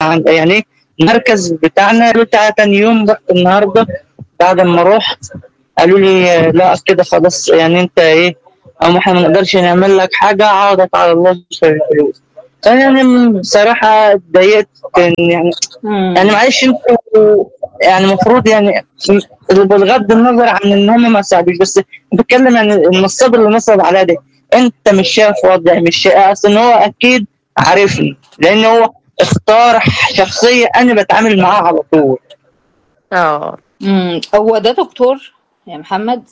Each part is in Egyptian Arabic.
عن يعني المركز بتاعنا قالوا تعالى تاني يوم رحت النهارده بعد ما رحت قالوا لي آه، لا كده خلاص يعني انت ايه او احنا ما نقدرش نعمل لك حاجه عوضك على الله في الفلوس أنا يعني بصراحه اتضايقت إن يعني مم. يعني معلش انتوا يعني المفروض يعني بغض النظر عن ان هم ما ساعدوش بس بتكلم يعني النصاب اللي نصب عليا ده انت مش شايف وضعي مش شايف اصل هو اكيد عارفني لان هو اختار شخصيه انا بتعامل معاها على طول اه مم. هو ده دكتور يا محمد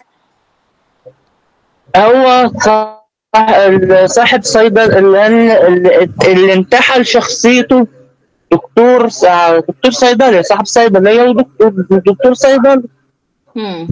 هو صاح- صاحب صيدل اللي, اللي, اللي انتحل شخصيته دكتور سا- دكتور صيدلي صاحب صيدليه ودكتور دكتور صيدلي مم.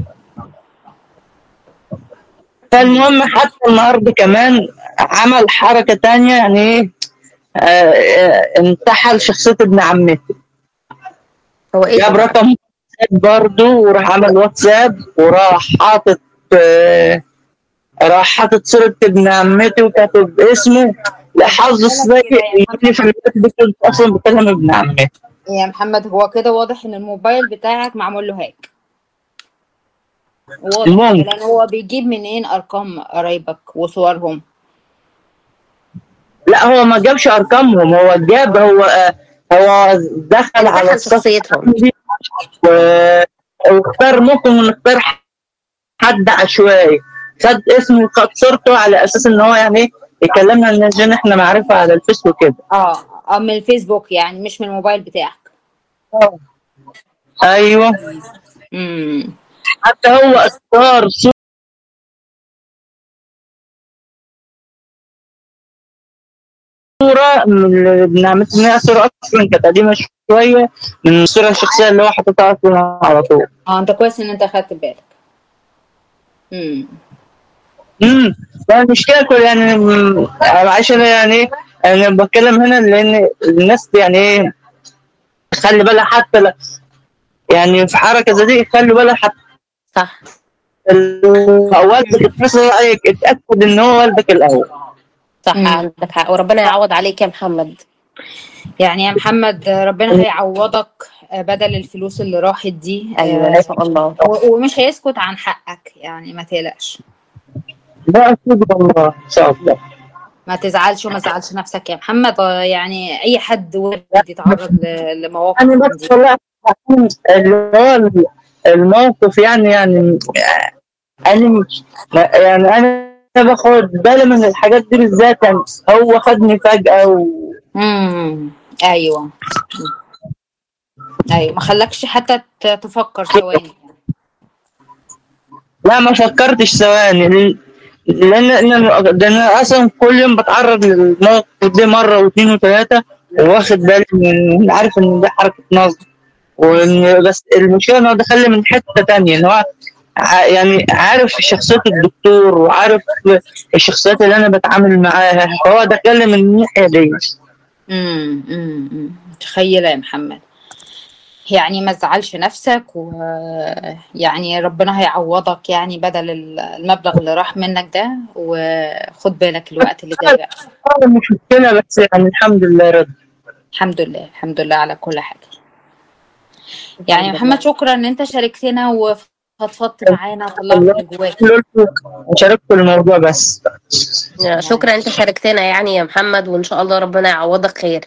فالمهم حتى النهارده كمان عمل حركه تانية يعني ايه آه، آه، انتحل شخصيه ابن عمته هو ايه جاب ده؟ رقم واتساب برضه وراح عمل واتساب وراح حاطط آه، راح حاطط صورة ابن عمتي وكاتب اسمه لحظ السيء يجيني في الوقت ده كنت اصلا بكلم ابن عمتي يا محمد هو كده واضح ان الموبايل بتاعك معمول له هاك واضح ممكن. لان هو بيجيب منين ارقام قرايبك وصورهم لا هو ما جابش ارقامهم هو جاب هو آه، هو دخل على دخل الصفحة شخصيتهم دي و- واختار ممكن نختار حد عشوائي خد اسمه وخد صورته على اساس ان هو يعني يكلمنا عشان احنا معرفه على الفيس وكده اه اه من الفيسبوك يعني مش من الموبايل بتاعك ايوه امم حتى هو اختار صورة من ابن عمتي انها صورة اصلا كانت قديمة شوية من الصورة الشخصية اللي هو حاططها اصلا على طول اه انت كويس ان انت خدت بالك امم امم المشكلة كل يعني م- عشان يعني انا بتكلم هنا لان الناس يعني ايه خلي بالها حتى ل- يعني في حركة زي دي خلي بالها حتى صح ال- والدك اتصل عليك اتأكد ان هو والدك الاول صح مم. عندك حق وربنا يعوض عليك يا محمد يعني يا محمد ربنا هيعوضك بدل الفلوس اللي راحت دي ايوه آه، ان شاء الله و- ومش هيسكت عن حقك يعني ما تقلقش ده اكيد والله ان شاء الله ما تزعلش وما تزعلش نفسك يا محمد آه، يعني اي حد وارد يتعرض ل- لمواقف يعني من بس دي والله عشان اللي هو الموقف يعني يعني انا مش يعني انا باخد بالي من الحاجات دي بالذات يعني هو خدني فجأة و... امم ايوه ايوه ما خلاكش حتى ت- تفكر ثواني لا ما فكرتش ثواني لان لان ده انا اصلا كل يوم بتعرض للموقف ده مره واثنين وثلاثه واخد بالي من عارف ان ده حركه نصب وان بس المشكله ان هو دخل من حته تانية ان هو ع- يعني عارف شخصيه الدكتور وعارف الشخصيات اللي انا بتعامل معاها فهو دخل من الناحيه دي امم امم متخيله يا محمد يعني ما تزعلش نفسك ويعني ربنا هيعوضك يعني بدل ال- المبلغ اللي راح منك ده وخد بالك الوقت اللي جاي بقى آه، مش مشكله بس يعني الحمد لله رد الحمد لله الحمد لله على كل حاجه يعني يا محمد شكرا ان انت شاركتنا وفضفضت معانا وطلعت اللي جواك شاركت الموضوع بس شكرا انت شاركتنا يعني يا محمد وان شاء الله ربنا يعوضك خير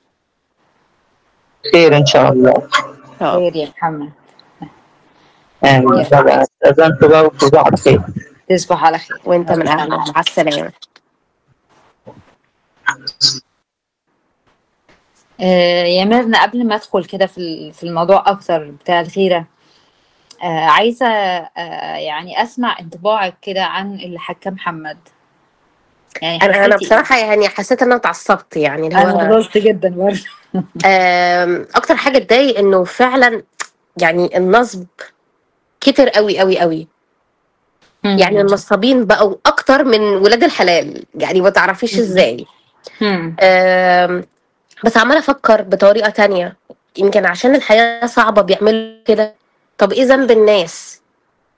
خير ان شاء الله خير يا محمد امين بقى اذنت بقى وتصبحوا على خير تصبح على خير وانت من اهلا مع السلامه آه، يا ميرنا قبل ما ادخل كده في ال- في الموضوع اكتر بتاع الغيره آه، عايزه آه، يعني اسمع انطباعك كده عن اللي حكى محمد يعني انا انا حسيتي بصراحه يعني حسيت ان انا اتعصبت يعني اللي انا هو اتغاظت جدا برضه آم، اكتر حاجه تضايق انه فعلا يعني النصب كتر قوي قوي قوي يعني النصابين بقوا اكتر من ولاد الحلال يعني ما تعرفيش مم. ازاي مم. آم، بس عماله افكر بطريقه تانية يمكن عشان الحياه صعبه بيعملوا كده طب ايه ذنب الناس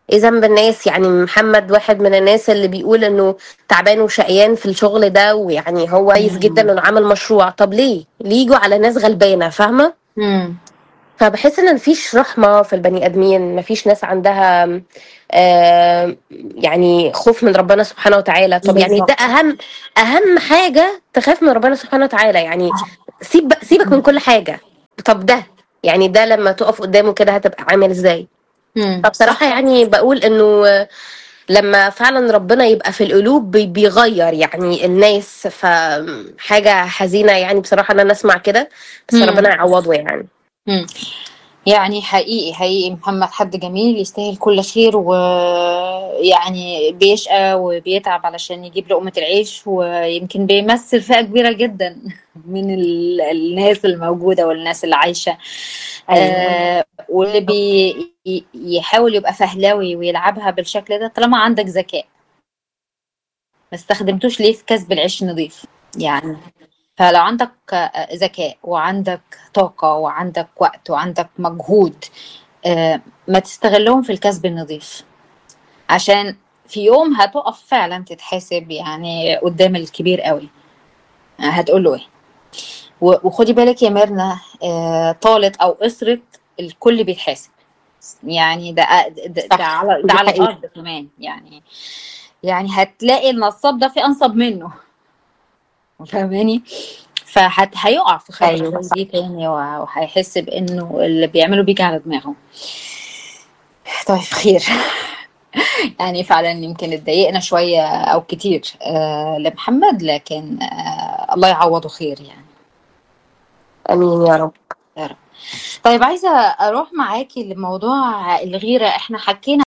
ايه ذنب الناس يعني محمد واحد من الناس اللي بيقول انه تعبان وشقيان في الشغل ده ويعني هو كويس جدا مم. انه عمل مشروع طب ليه ليه يجوا على ناس غلبانه فاهمه مم. فبحس ان مفيش رحمه في البني ادمين مفيش ناس عندها آه، يعني خوف من ربنا سبحانه وتعالى طب يعني ده بالظبط اهم اهم حاجه تخاف من ربنا سبحانه وتعالى يعني سيب سيبك من كل حاجه طب ده يعني ده لما تقف قدامه كده هتبقى عامل ازاي مم. فبصراحه صح يعني بقول انه لما فعلا ربنا يبقى في القلوب بي- بيغير يعني الناس فحاجه حزينه يعني بصراحه ان انا اسمع كده بس مم. ربنا يعوضه يعني مم. يعني حقيقي حقيقي محمد حد جميل يستاهل كل خير ويعني بيشقى وبيتعب علشان يجيب لقمة العيش ويمكن بيمثل فئة كبيرة جدا من ال- الناس الموجودة والناس اللي عايشة ايوه آه واللي بيحاول يبقى فهلاوي ويلعبها بالشكل ده طالما عندك ذكاء ما استخدمتوش ليه في كسب العيش نظيف يعني فلو عندك آه، ذكاء وعندك طاقة وعندك وقت وعندك مجهود آه، ما تستغلهم في الكسب النظيف عشان في يوم هتقف فعلا تتحاسب يعني قدام الكبير قوي آه، هتقول له ايه و- وخدي بالك يا ميرنا آه، طالت او قصرت الكل بيتحاسب يعني ده ده, ده صح على ده دي على حقيقة الارض كمان يعني يعني هتلاقي النصاب ده في انصب منه فاهماني فهيقع في خبرة ايوه زي صح دي تاني وه- وهيحس بانه اللي بيعمله بيجي على دماغه طيب خير يعني فعلا يمكن اتضايقنا شوية او كتير آه لمحمد لكن آه الله يعوضه خير يعني امين يا رب يا رب طيب عايزة اروح معاكي لموضوع الغيرة احنا حكينا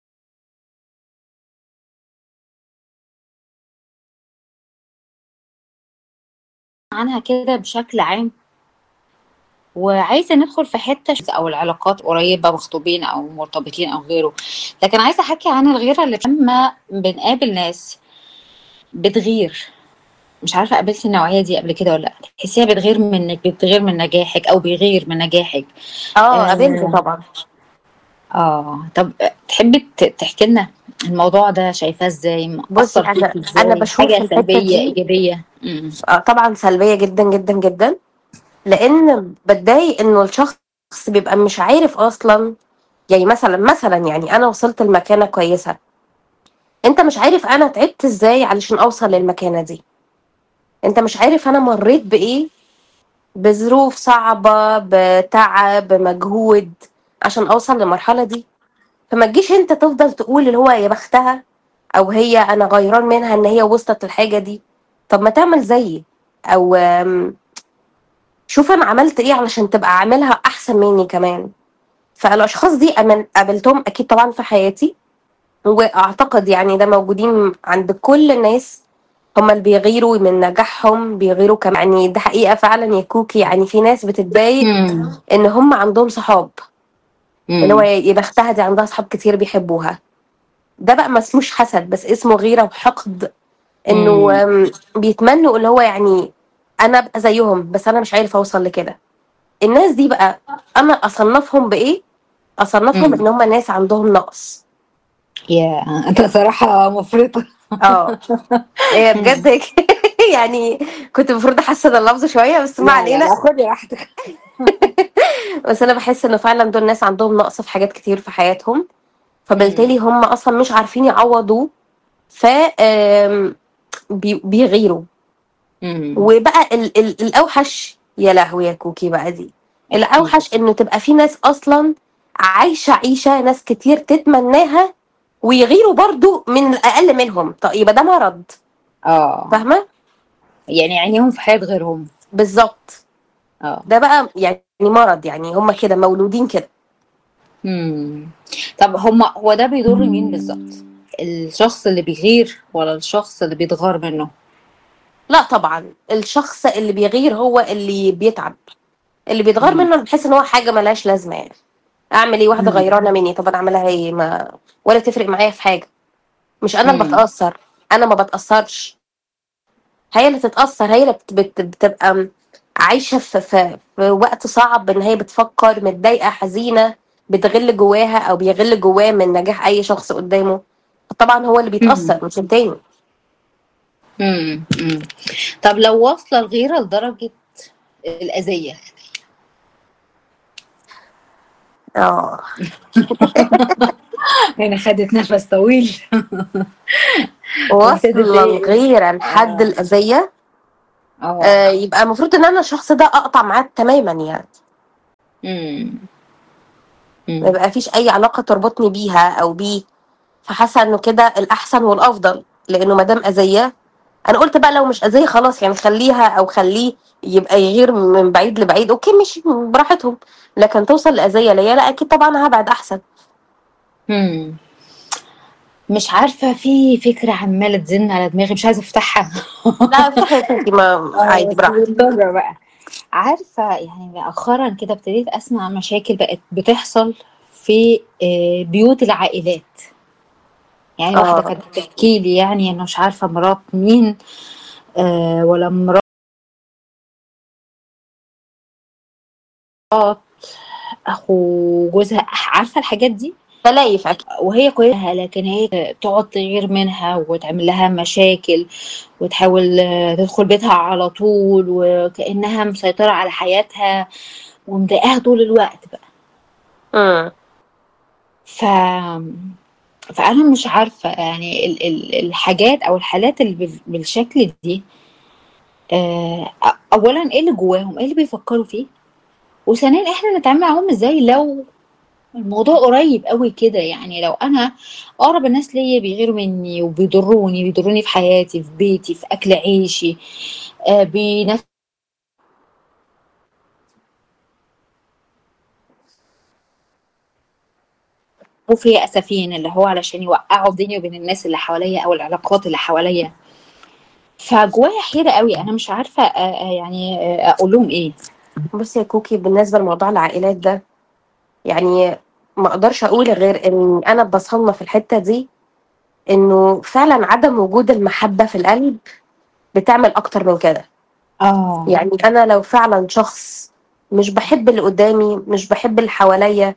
عنها كده بشكل عام وعايزة ندخل في حتة ش- أو العلاقات قريبة مخطوبين أو مرتبطين أو غيره لكن عايزة أحكي عن الغيرة اللي لما بنقابل ناس بتغير مش عارفة قابلتي النوعية دي قبل كده ولا لأ تحسيها بتغير منك بتغير من نجاحك أو بيغير من نجاحك اه قابلته آه, طبعا آه طب تحبي ت- تحكي لنا الموضوع ده شايفاه ازاي بصي مأثر انا فيكي انا ازاي بشوف حاجة الحته سلبية دي إيجابية امم آه، طبعا سلبيه جدا جدا جدا لان بتضايق انه الشخص بيبقى مش عارف اصلا يعني مثلا مثلا يعني انا وصلت لمكانه كويسه انت مش عارف انا تعبت ازاي علشان اوصل للمكانه دي انت مش عارف انا مريت بايه بظروف صعبه بتعب بمجهود عشان اوصل للمرحله دي فما تجيش انت تفضل تقول اللي هو يا بختها او هي انا غيران منها ان هي وصلت للحاجه دي طب ما تعمل زيي او آم، شوف انا عملت ايه علشان تبقى عاملها احسن مني كمان فالاشخاص دي أمن قابلتهم اكيد طبعا في حياتي واعتقد يعني ده موجودين عند كل الناس هما اللي بيغيروا من نجاحهم بيغيروا كمان يعني ده حقيقه فعلا يا كوكي يعني في ناس بتتضايق امم ان هم عندهم صحاب اللي هو امم يا بختها دي عندها صحاب كتير بيحبوها ده بقى ما اسموش حسد بس اسمه غيره وحقد انه امم آم، بيتمنوا اللي هو يعني انا ابقى زيهم بس انا مش عارف اوصل لكده الناس دي بقى انا اصنفهم بايه اصنفهم ان هم ناس عندهم نقص يا انت صراحة مفرطة اه إيه بجد يعني كنت المفروض احسن اللفظ شويه بس ما لا لا علينا لا خدي راحتك بس انا بحس ان فعلا دول ناس عندهم نقص في حاجات كتير في حياتهم امم فبالتالي هم اصلا مش عارفين يعوضوه ف آم، بي- بيغيروا امم وبقى ال ال الاوحش يا لهوي يا كوكي بقى دي احكي لي الاوحش انه تبقى في ناس اصلا عايشه عيشه ناس كتير تتمناها ويغيروا برضو من الاقل منهم طيب يبقى ده مرض اه فاهمه يعني عينيهم في حياة غيرهم بالظبط اه ده بقى يعني مرض يعني هم كده مولودين كده امم طب هما هو ده بيضر مين بالظبط الشخص اللي بيغير ولا الشخص اللي بيتغار منه لا طبعا الشخص اللي بيغير هو اللي بيتعب اللي بيتغير امم منه أنا بحس ان هو حاجه ملهاش لازمه يعني اعمل ايه واحده امم غيرانه مني طب انا اعملها ايه ما ولا تفرق معايا في حاجه مش انا اللي امم بتاثر انا ما بتاثرش هي اللي تتاثر هي اللي بت- بت- بتبقى عايشه في, في, في وقت صعب ان هي بتفكر متضايقه حزينه بتغل جواها او بيغل جواه من نجاح اي شخص قدامه طبعا هو اللي بيتاثر مش التاني امم أمم. طب لو واصله الغيره لدرجه الاذيه اه يعني خدت نفس طويل وصل وابتدت ايه الغيره لحد اه الاذيه اه آه يبقى المفروض ان انا الشخص ده اقطع معاه تماما يعني امم ما أمم. يبقى فيش اي علاقه تربطني بيها او بيه فحاسه انه كده الاحسن والافضل لانه ما دام اذيه انا قلت بقى لو مش اذيه خلاص يعني خليها او خليه يبقى يغير من بعيد لبعيد اوكي مش براحتهم لكن توصل لاذيه ليا لا اكيد طبعا هبعد احسن أمم. مش عارفه في فكره عماله تزن على دماغي مش عايزه افتحها لا افتحي يا ستي ما اه عادي بس براحتك مضطره بقى عارفه يعني مؤخرا كده ابتديت اسمع مشاكل بقت بتحصل في آه، بيوت العائلات يعني واحده اه كانت بتحكي لي يعني انا مش عارفه مرات مين آه، ولا مرات اخو جوزها عارفه الحاجات دي تلايف اكيد وهي كويسه لكن هي تقعد تغير منها وتعمل لها مشاكل وتحاول آه، تدخل بيتها على طول وكأنها مسيطرة على حياتها ومضايقاها طول الوقت بقى امم ف فأنا مش عارفة يعني ال... ال... الحاجات أو الحالات اللي بال... بالشكل دي آه، أولا إيه اللي جواهم إيه اللي بيفكروا فيه وثانيا إحنا نتعامل معاهم إزاي لو الموضوع قريب قوي كده يعني لو انا اقرب الناس ليا بيغيروا مني وبيضروني بيضروني في حياتي في بيتي في اكل عيشي آه بينفسوا فيا اسفين اللي هو علشان يوقعوا بيني وبين الناس اللي حواليا او العلاقات اللي حواليا فجوايا حيرة قوي انا مش عارفة آه آه، يعني آه، اقول لهم ايه بصي يا كوكي بالنسبه لموضوع العائلات ده يعني ما اقدرش اقول غير ان انا بصنف الحته دي انه فعلا عدم وجود المحبه في القلب بتعمل اكتر من كده اه يعني انا لو فعلا شخص مش بحب اللي قدامي مش بحب اللي حواليا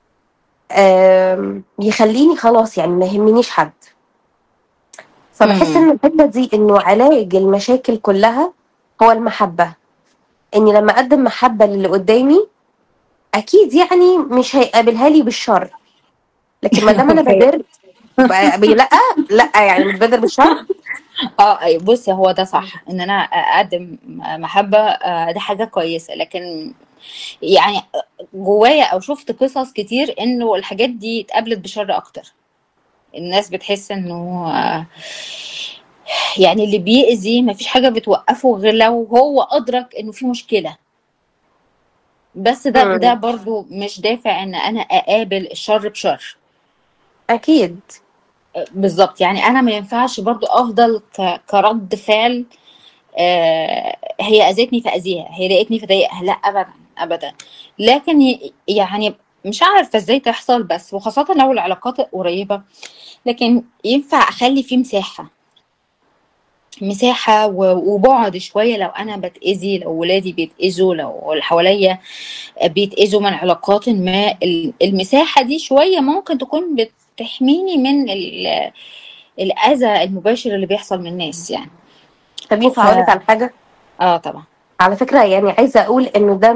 آم، يخليني خلاص يعني ما يهمنيش حد فبحس امم ان الحته دي انه علاج المشاكل كلها هو المحبه اني لما اقدم محبه للي قدامي اكيد يعني مش هيقابلها لي بالشر لكن ما دام انا اوكي بادرت ب- ب- لا لا يعني مش بادر بالشر اه أي، بصي هو ده صح ان انا اقدم محبة آه، ده حاجة كويسة لكن يعني جوايا او شفت قصص كتير انه الحاجات دي اتقابلت بشر اكتر الناس بتحس انه آه، يعني اللي بيأذي مفيش حاجة بتوقفه غير لو هو أدرك إنه في مشكلة بس ده ده مم. برضو مش دافع إن أنا أقابل الشر بشر اكيد بالظبط يعني أنا ما ينفعش برضو أفضل ك- كرد فعل آه، هي أذتني فأذيها هي ضايقتني فضايقها لا أبدا أبدا لكن ي- يعني مش عارفة ازاي تحصل بس وخاصة لو العلاقات قريبة لكن ينفع أخلي فيه مساحة مساحة و- وبعد شوية لو أنا بتأذي لو ولادي بيتأذوا لو اللي حواليا بيتأذوا من علاقات ما ال- المساحة دي شوية ممكن تكون بتحميني من ال- الأذى المباشر اللي بيحصل من الناس يعني طب ينفع ف اقول لك على حاجه اه طبعا على فكره يعني عايزه اقول انه ده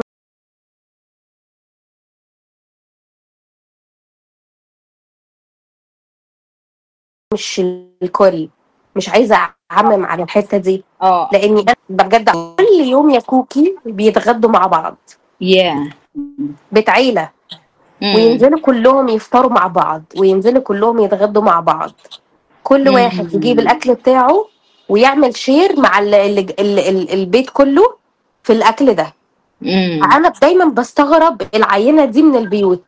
مش الكل مش عايزه اعمم على الحته دي اه لاني انا بجد كل يوم يا كوكي بيتغدوا مع بعض يا بيت عيله امم وينزلوا كلهم يفطروا مع بعض وينزلوا كلهم يتغدوا مع بعض كل واحد يجيب الاكل بتاعه ويعمل شير مع ال ال ال ال البيت كله في الاكل ده امم انا دايما بستغرب العينه دي من البيوت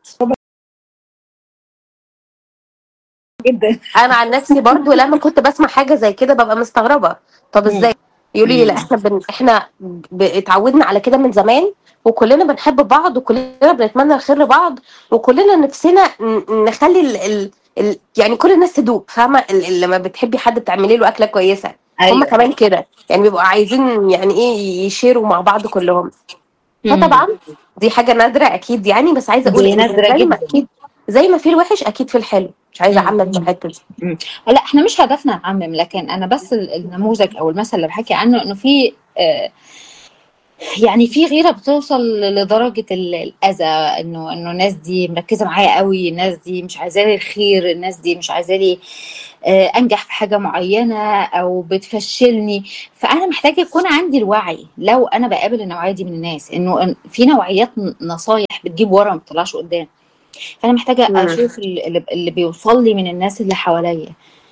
جدا انا عن نفسي برضو لما كنت بسمع حاجه زي كده ببقى مستغربه طب مم. ازاي يقولوا لي لا مم. احنا بن... احنا ب... اتعودنا على كده من زمان وكلنا بنحب بعض وكلنا بنتمنى الخير لبعض وكلنا نفسنا ن- نخلي ال... ال... ال... يعني كل الناس تدوق فاهمه ال... ال- لما بتحبي حد تعملي له اكله كويسه هم ايوه كمان كده يعني بيبقوا عايزين يعني ايه يشيروا مع بعض كلهم فطبعا دي حاجه نادره اكيد يعني بس عايزه اقول دي إن نادرة زي ما جداً. اكيد زي ما في الوحش اكيد في الحلو مش عايزه مم. اعمم في الحته دي لا احنا مش هدفنا نعمم لكن انا بس ال- النموذج او المثل اللي بحكي عنه انه في آه، يعني في غيره بتوصل لدرجه ال- الاذى انه انه الناس دي مركزه معايا قوي الناس دي مش عايزه لي الخير الناس دي مش عايزه لي آه، انجح في حاجه معينه او بتفشلني فانا محتاجه يكون عندي الوعي لو انا بقابل النوعيه دي من الناس انه إن في نوعيات نصايح بتجيب ورا ما بتطلعش قدام فانا محتاجه مم. اشوف اللي, اللي بيوصل لي من الناس اللي حواليا